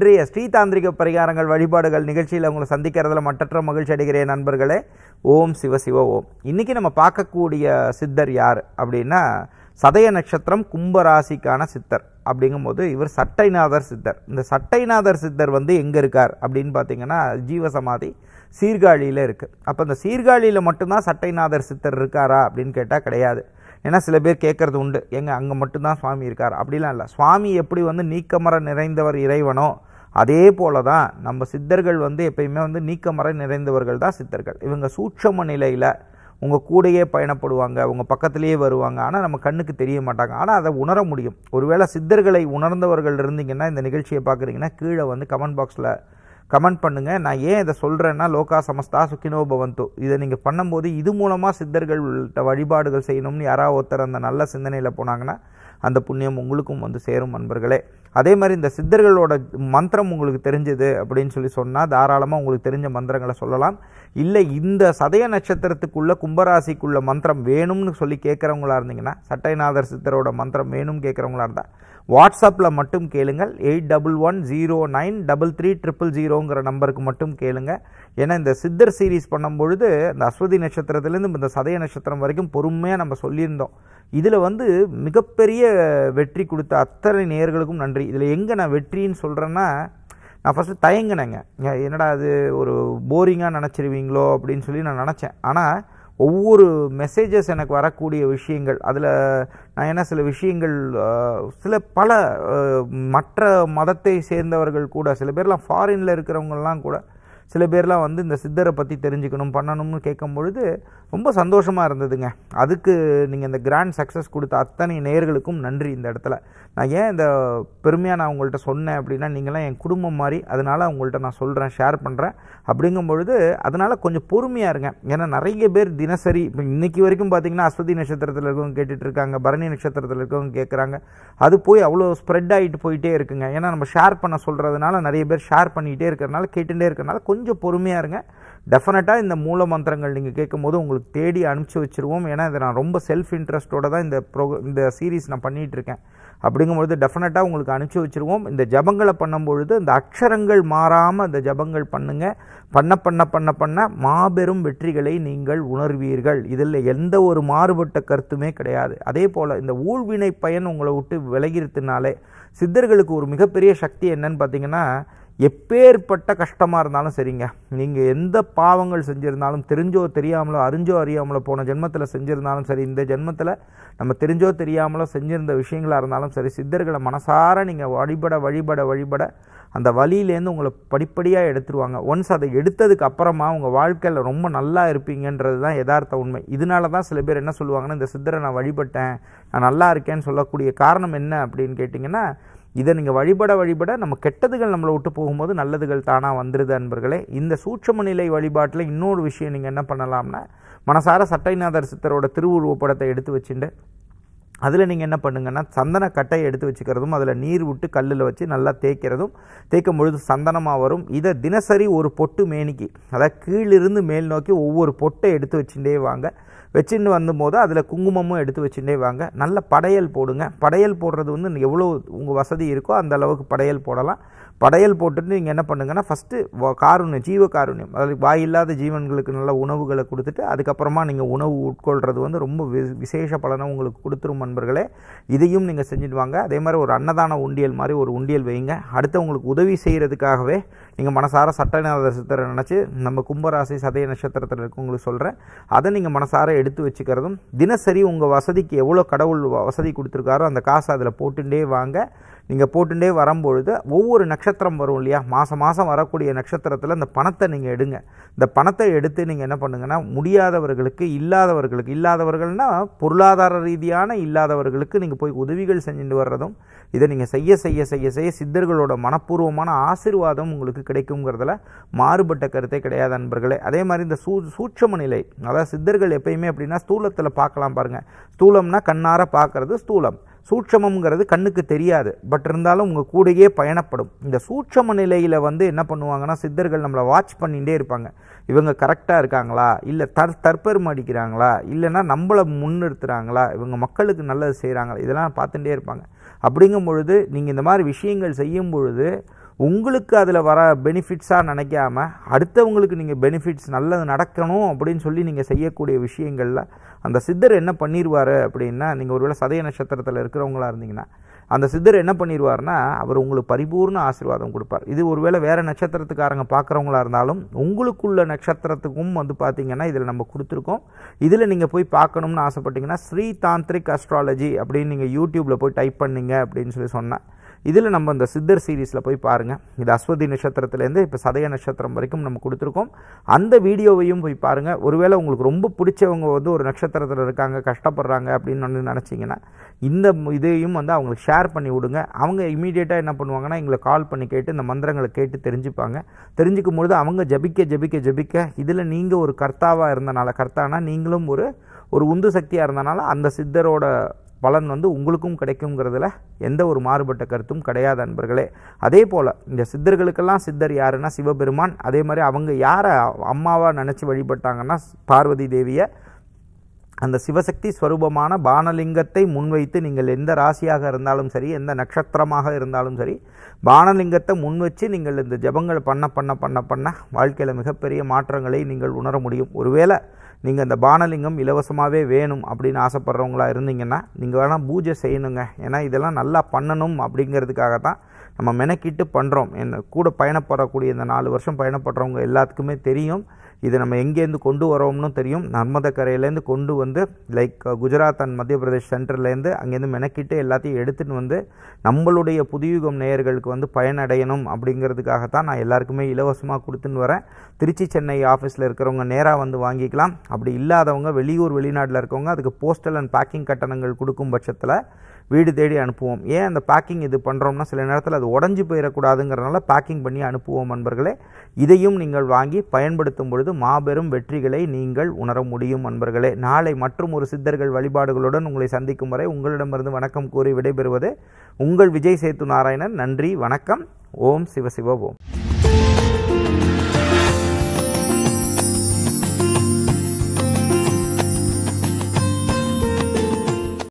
இன்றைய ஸ்ரீதாந்திரிக பரிகாரங்கள் வழிபாடுகள் நிகழ்ச்சியில் உங்களை சந்திக்கிறதுல மட்டற்ற மகிழ்ச்சி அடைகிறேன் நண்பர்களே ஓம் சிவ சிவ ஓம் இன்னைக்கு நம்ம பார்க்கக்கூடிய சித்தர் யார் அப்படின்னா சதய நட்சத்திரம் கும்பராசிக்கான சித்தர் அப்படிங்கும்போது இவர் சட்டைநாதர் சித்தர் இந்த சட்டைநாதர் சித்தர் வந்து எங்கே இருக்கார் அப்படின்னு பார்த்தீங்கன்னா ஜீவசமாதி சீர்காழியில் இருக்குது அப்போ இந்த சீர்காழியில் மட்டும்தான் சட்டைநாதர் சித்தர் இருக்காரா அப்படின்னு கேட்டால் கிடையாது ஏன்னா சில பேர் கேட்கறது உண்டு எங்க அங்கே மட்டும்தான் சுவாமி இருக்கார் அப்படிலாம் இல்லை சுவாமி எப்படி வந்து நீக்கமர நிறைந்தவர் இறைவனோ அதே போல தான் நம்ம சித்தர்கள் வந்து எப்பயுமே வந்து நீக்கமர நிறைந்தவர்கள் தான் சித்தர்கள் இவங்க சூட்சம நிலையில் உங்கள் கூடயே பயணப்படுவாங்க உங்கள் பக்கத்திலேயே வருவாங்க ஆனால் நம்ம கண்ணுக்கு தெரிய மாட்டாங்க ஆனால் அதை உணர முடியும் ஒருவேளை சித்தர்களை உணர்ந்தவர்கள் இருந்தீங்கன்னா இந்த நிகழ்ச்சியை பார்க்குறீங்கன்னா கீழே வந்து கமெண்ட் பாக்ஸில் கமெண்ட் பண்ணுங்கள் நான் ஏன் இதை சொல்கிறேன்னா லோகா சமஸ்தா சுக்கினோ பவந்து இதை நீங்கள் பண்ணும்போது இது மூலமாக சித்தர்கள்ட்ட வழிபாடுகள் செய்யணும்னு யாராவது ஒருத்தர் அந்த நல்ல சிந்தனையில் போனாங்கன்னா அந்த புண்ணியம் உங்களுக்கும் வந்து சேரும் நண்பர்களே அதே மாதிரி இந்த சித்தர்களோட மந்திரம் உங்களுக்கு தெரிஞ்சது அப்படின்னு சொல்லி சொன்னால் தாராளமாக உங்களுக்கு தெரிஞ்ச மந்திரங்களை சொல்லலாம் இல்லை இந்த சதய நட்சத்திரத்துக்குள்ள கும்பராசிக்குள்ள மந்திரம் வேணும்னு சொல்லி கேட்குறவங்களா இருந்தீங்கன்னா சட்டைநாதர் சித்தரோட மந்திரம் வேணும்னு கேட்குறவங்களா இருந்தால் வாட்ஸ்அப்பில் மட்டும் கேளுங்கள் eight double one zero nine double three triple ஜீரோங்கிற நம்பருக்கு மட்டும் கேளுங்க ஏன்னா இந்த சித்தர் சீரீஸ் பண்ணும்பொழுது இந்த அஸ்வதி நட்சத்திரத்துலேருந்து இந்த சதய நட்சத்திரம் வரைக்கும் பொறுமையாக நம்ம சொல்லியிருந்தோம் இதில் வந்து மிகப்பெரிய வெற்றி கொடுத்த அத்தனை நேயர்களுக்கும் நன்றி இதில் எங்கே நான் வெற்றின்னு சொல்கிறேன்னா நான் ஃபஸ்ட்டு தயங்கினேங்க ஏ- என்னடா அது ஒரு போரிங்காக நினச்சிருவீங்களோ அப்படின்னு சொல்லி நான் நினச்சேன் ஆனால் ஒவ்வொரு மெசேஜஸ் எனக்கு வரக்கூடிய விஷயங்கள் அதில் நான் என்ன சில விஷயங்கள் அஹ், சில பல அஹ், மற்ற மதத்தை சேர்ந்தவர்கள் கூட சில பேர்லாம் ஃபாரினில் இருக்கிறவங்கலாம் கூட சில பேர்லாம் வந்து இந்த சித்தரை பற்றி தெரிஞ்சுக்கணும் பண்ணணும்னு கேட்கும் பொழுது ரொம்ப சந்தோஷமாக இருந்ததுங்க அதுக்கு நீங்கள் இந்த கிராண்ட் சக்ஸஸ் கொடுத்த அத்தனை நேயர்களுக்கும் நன்றி இந்த இடத்துல நான் ஏன் இந்த பெருமையாக நான் உங்கள்கிட்ட சொன்னேன் அப்படின்னா நீங்களாம் என் குடும்பம் மாதிரி அதனால் உங்கள்கிட்ட நான் சொல்கிறேன் ஷேர் பண்ணுறேன் அப்படிங்கும் பொழுது அதனால் கொஞ்சம் பொறுமையாக இருங்க ஏன்னா நிறைய பேர் தினசரி இப்போ இன்னைக்கு வரைக்கும் பார்த்தீங்கன்னா அஸ்வதி நட்சத்திரத்தில் இருக்கவங்க கேட்டுட்டு இருக்காங்க பரணி நட்சத்திரத்தில் இருக்கவங்க கேட்குறாங்க அது போய் அவ்வளோ ஸ்ப்ரெட் ஆகிட்டு போயிட்டே இருக்குங்க ஏன்னா நம்ம ஷேர் பண்ண சொல்கிறதுனால நிறைய பேர் ஷேர் பண்ணிகிட்டே இருக்கிறனால கேட்டுகிட்டே இருக்கிறனால கொஞ்சம் பொறுமையாக இருங்க டெஃபினட்டாக இந்த மூல மந்திரங்கள் நீங்கள் கேட்கும்போது உங்களுக்கு தேடி அனுப்பிச்சி வச்சிருவோம் ஏன்னா இதை நான் ரொம்ப செல்ஃப் இன்ட்ரெஸ்ட்டோட தான் இந்த ப்ரோ இந்த சீரீஸ் நான் பண்ணிகிட்டு இருக்கேன் அப்படிங்கும்பொழுது டெஃபினட்டாக உங்களுக்கு அனுப்பிச்சி வச்சிருவோம் இந்த ஜபங்களை பண்ணும்பொழுது இந்த அக்ஷரங்கள் மாறாமல் இந்த ஜபங்கள் பண்ணுங்க பண்ண பண்ண பண்ண பண்ண மாபெரும் வெற்றிகளை நீங்கள் உணர்வீர்கள் இதில் எந்த ஒரு மாறுபட்ட கருத்துமே கிடையாது அதே போல் இந்த ஊழ்வினை பயன் உங்களை விட்டு விலகிறதுனாலே சித்தர்களுக்கு ஒரு மிகப்பெரிய சக்தி என்னன்னு பார்த்தீங்கன்னா எப்பேற்பட்ட கஷ்டமாக இருந்தாலும் சரிங்க நீங்கள் எந்த பாவங்கள் செஞ்சுருந்தாலும் தெரிஞ்சோ தெரியாமலோ அறிஞ்சோ அறியாமலோ போன ஜென்மத்தில் செஞ்சுருந்தாலும் சரி இந்த ஜென்மத்தில் நம்ம தெரிஞ்சோ தெரியாமலோ செஞ்சிருந்த விஷயங்களாக இருந்தாலும் சரி சித்தர்களை மனசார நீங்கள் வழிபட வழிபட வழிபட அந்த வழியிலேருந்து உங்களை படிப்படியாக எடுத்துருவாங்க ஒன்ஸ் அதை எடுத்ததுக்கு அப்புறமா உங்கள் வாழ்க்கையில் ரொம்ப நல்லா இருப்பீங்கன்றது தான் யதார்த்த உண்மை இதனால தான் சில பேர் என்ன சொல்லுவாங்கன்னா இந்த சித்தரை நான் வழிபட்டேன் நான் நல்லா இருக்கேன்னு சொல்லக்கூடிய காரணம் என்ன அப்படின்னு கேட்டிங்கன்னா இதை நீங்கள் வழிபட வழிபட நம்ம கெட்டதுகள் நம்மளை விட்டு போகும்போது நல்லதுகள் தானாக வந்துடுது அன்பர்களே இந்த சூட்சம நிலை வழிபாட்டில் இன்னொரு விஷயம் நீங்கள் என்ன பண்ணலாம்னா மனசார சட்டைநாதர் சித்தரோட திருவுருவப் படத்தை எடுத்து வச்சுட்டு அதில் நீங்கள் என்ன பண்ணுங்கன்னா சந்தன கட்டையை எடுத்து வச்சுக்கிறதும் அதில் நீர் விட்டு கல்லில் வச்சு நல்லா தேய்க்கிறதும் தேய்க்கும் பொழுது சந்தனமாக வரும் இதை தினசரி ஒரு பொட்டு மேனிக்கு அதாவது கீழிருந்து மேல் நோக்கி ஒவ்வொரு பொட்டை எடுத்து வச்சுட்டே வாங்க வச்சுட்டு வந்தபோது அதில் குங்குமமும் எடுத்து வச்சுட்டே வாங்க நல்ல படையல் போடுங்க படையல் போடுறது வந்து எவ்வளோ உங்கள் வசதி இருக்கோ அந்த அளவுக்கு படையல் போடலாம் படையல் போட்டுட்டு நீங்கள் என்ன பண்ணுங்கன்னா ஃபஸ்ட்டு காருண்யம் ஜீவ காருண்யம் அதாவது வாயில்லாத ஜீவன்களுக்கு நல்ல உணவுகளை கொடுத்துட்டு அதுக்கப்புறமா நீங்கள் உணவு உட்கொள்கிறது வந்து ரொம்ப வி- விசேஷ பலனை உங்களுக்கு கொடுத்துரும் நண்பர்களே இதையும் நீங்கள் செஞ்சுட்டு வாங்க அதே மாதிரி ஒரு அன்னதான உண்டியல் மாதிரி ஒரு உண்டியல் வைங்க அடுத்தவங்களுக்கு உதவி செய்கிறதுக்காகவே நீங்கள் மனசார சட்டநாதர் சித்தரை நினச்சி நம்ம கும்பராசி சதய நட்சத்திரத்தில் இருக்கவங்களுக்கு சொல்கிறேன் அதை நீங்கள் மனசார எடுத்து வச்சுக்கிறதும் தினசரி உங்கள் வசதிக்கு எவ்வளோ கடவுள் வ- வசதி கொடுத்துருக்காரோ அந்த காசை அதில் போட்டுட்டே வாங்க நீங்கள் போட்டுட்டே வரும்பொழுது ஒவ்வொரு நட்சத்திரம் வரும் இல்லையா மாதம் மாதம் வரக்கூடிய நட்சத்திரத்தில் இந்த பணத்தை நீங்கள் எடுங்க இந்த பணத்தை எடுத்து நீங்கள் என்ன பண்ணுங்கன்னா முடியாதவர்களுக்கு இல்லாதவர்களுக்கு இல்லாதவர்கள்னா பொருளாதார ரீதியான இல்லாதவர்களுக்கு நீங்கள் போய் உதவிகள் செஞ்சுட்டு வர்றதும் இதை நீங்கள் செய்ய செய்ய செய்ய செய்ய சித்தர்களோட மனப்பூர்வமான ஆசீர்வாதம் உங்களுக்கு கிடைக்குங்கிறதுல மாறுபட்ட கருத்தே கிடையாது நண்பர்களே அதே மாதிரி இந்த சூ சூட்சம நிலை அதாவது சித்தர்கள் எப்பயுமே அப்படின்னா ஸ்தூலத்தில் பார்க்கலாம் பாருங்கள் ஸ்தூலம்னா கண்ணார பார்க்கறது ஸ்தூலம் சூட்சமம்ங்கிறது கண்ணுக்கு தெரியாது பட் இருந்தாலும் உங்கள் கூடயே பயணப்படும் இந்த சூட்சம நிலையில் வந்து என்ன பண்ணுவாங்கன்னா சித்தர்கள் நம்மளை வாட்ச் பண்ணிகிட்டே இருப்பாங்க இவங்க கரெக்டாக இருக்காங்களா இல்லை தற் தற்பெருமை அடிக்கிறாங்களா இல்லைன்னா நம்மளை முன்னிறுத்துறாங்களா இவங்க மக்களுக்கு நல்லது செய்கிறாங்களா இதெல்லாம் பார்த்துட்டே இருப்பாங்க அப்படிங்கும் பொழுது நீங்கள் இந்த மாதிரி விஷயங்கள் செய்யும் பொழுது உங்களுக்கு அதில் வர பெனிஃபிட்ஸாக நினைக்காம அடுத்தவங்களுக்கு நீங்கள் பெனிஃபிட்ஸ் நல்லது நடக்கணும் அப்படின்னு சொல்லி நீங்கள் செய்யக்கூடிய விஷயங்களில் அந்த சித்தர் என்ன பண்ணிடுவார் அப்படின்னா நீங்கள் ஒருவேளை சதய நட்சத்திரத்தில் இருக்கிறவங்களா இருந்தீங்கன்னா அந்த சித்தர் என்ன பண்ணிடுவார்னா அவர் உங்களுக்கு பரிபூர்ண ஆசீர்வாதம் கொடுப்பார் இது ஒருவேளை வேறு நட்சத்திரத்துக்காரங்க பார்க்குறவங்களா இருந்தாலும் உங்களுக்குள்ள நட்சத்திரத்துக்கும் வந்து பார்த்தீங்கன்னா இதில் நம்ம கொடுத்துருக்கோம் இதில் நீங்கள் போய் பார்க்கணும்னு ஆசைப்பட்டீங்கன்னா ஸ்ரீ தாந்திரிக் அஸ்ட்ராலஜி அப்படின்னு நீங்கள் யூடியூப்பில் போய் டைப் பண்ணீங்க அப்படின்னு சொல்லி சொன்னேன் இதில் நம்ம இந்த சித்தர் சீரீஸில் போய் பாருங்கள் இது அஸ்வதி நட்சத்திரத்துலேருந்து இப்போ சதய நட்சத்திரம் வரைக்கும் நம்ம கொடுத்துருக்கோம் அந்த வீடியோவையும் போய் பாருங்கள் ஒருவேளை உங்களுக்கு ரொம்ப பிடிச்சவங்க வந்து ஒரு நட்சத்திரத்தில் இருக்காங்க கஷ்டப்படுறாங்க அப்படின்னு வந்து நினச்சிங்கன்னா இந்த இதையும் வந்து அவங்களுக்கு ஷேர் பண்ணி விடுங்க அவங்க இமீடியட்டாக என்ன பண்ணுவாங்கன்னா எங்களை கால் பண்ணி கேட்டு இந்த மந்திரங்களை கேட்டு தெரிஞ்சுப்பாங்க தெரிஞ்சுக்கும் பொழுது அவங்க ஜபிக்க ஜபிக்க ஜபிக்க இதில் நீங்கள் ஒரு கர்த்தாவாக இருந்தனால கர்த்தானா நீங்களும் ஒரு ஒரு உந்து சக்தியாக இருந்தனால அந்த சித்தரோட பலன் வந்து உங்களுக்கும் கிடைக்குங்கிறதுல எந்த ஒரு மாறுபட்ட கருத்தும் கிடையாது அன்பர்களே அதே போல் இந்த சித்தர்களுக்கெல்லாம் சித்தர் யாருன்னா சிவபெருமான் அதே மாதிரி அவங்க யாரை அம்மாவாக நினச்சி வழிபட்டாங்கன்னா பார்வதி தேவியை அந்த சிவசக்தி ஸ்வரூபமான பானலிங்கத்தை முன்வைத்து நீங்கள் எந்த ராசியாக இருந்தாலும் சரி எந்த நட்சத்திரமாக இருந்தாலும் சரி பானலிங்கத்தை முன் வச்சு நீங்கள் இந்த ஜபங்கள் பண்ண பண்ண பண்ண பண்ண வாழ்க்கையில் மிகப்பெரிய மாற்றங்களை நீங்கள் உணர முடியும் ஒருவேளை நீங்கள் இந்த பானலிங்கம் இலவசமாகவே வேணும் அப்படின்னு ஆசைப்படுறவங்களா இருந்தீங்கன்னா நீங்கள் வேணால் பூஜை செய்யணுங்க ஏன்னா இதெல்லாம் நல்லா பண்ணணும் அப்படிங்கிறதுக்காக தான் நம்ம மெனக்கிட்டு பண்ணுறோம் என்ன கூட பயணப்படக்கூடிய இந்த நாலு வருஷம் பயணப்படுறவங்க எல்லாத்துக்குமே தெரியும் இது நம்ம எங்கேருந்து கொண்டு வரோம்னு தெரியும் நர்மத கரையிலேருந்து கொண்டு வந்து லைக் குஜராத் அண்ட் மத்திய பிரதேஷ் சென்டர்லேருந்து அங்கேருந்து மெனக்கிட்டு எல்லாத்தையும் எடுத்துகிட்டு வந்து நம்மளுடைய புதியுகம் நேயர்களுக்கு வந்து பயனடையணும் அப்படிங்கிறதுக்காகத்தான் நான் எல்லாருக்குமே இலவசமாக கொடுத்துன்னு வரேன் திருச்சி சென்னை ஆஃபீஸில் இருக்கிறவங்க நேராக வந்து வாங்கிக்கலாம் அப்படி இல்லாதவங்க வெளியூர் வெளிநாட்டில் இருக்கவங்க அதுக்கு போஸ்டல் அண்ட் பேக்கிங் கட்டணங்கள் கொடுக்கும் பட்சத்தில் வீடு தேடி அனுப்புவோம் ஏன் அந்த பேக்கிங் இது பண்ணுறோம்னா சில நேரத்தில் அது உடஞ்சி போயிடக்கூடாதுங்கிறனால பேக்கிங் பண்ணி அனுப்புவோம் நண்பர்களே இதையும் நீங்கள் வாங்கி பயன்படுத்தும் பொழுது மாபெரும் வெற்றிகளை நீங்கள் உணர முடியும் நண்பர்களே நாளை மற்றும் ஒரு சித்தர்கள் வழிபாடுகளுடன் உங்களை சந்திக்கும் வரை உங்களிடமிருந்து வணக்கம் கூறி விடைபெறுவது உங்கள் விஜய் சேத்து நாராயணன் நன்றி வணக்கம் ஓம் சிவ சிவ ஓம்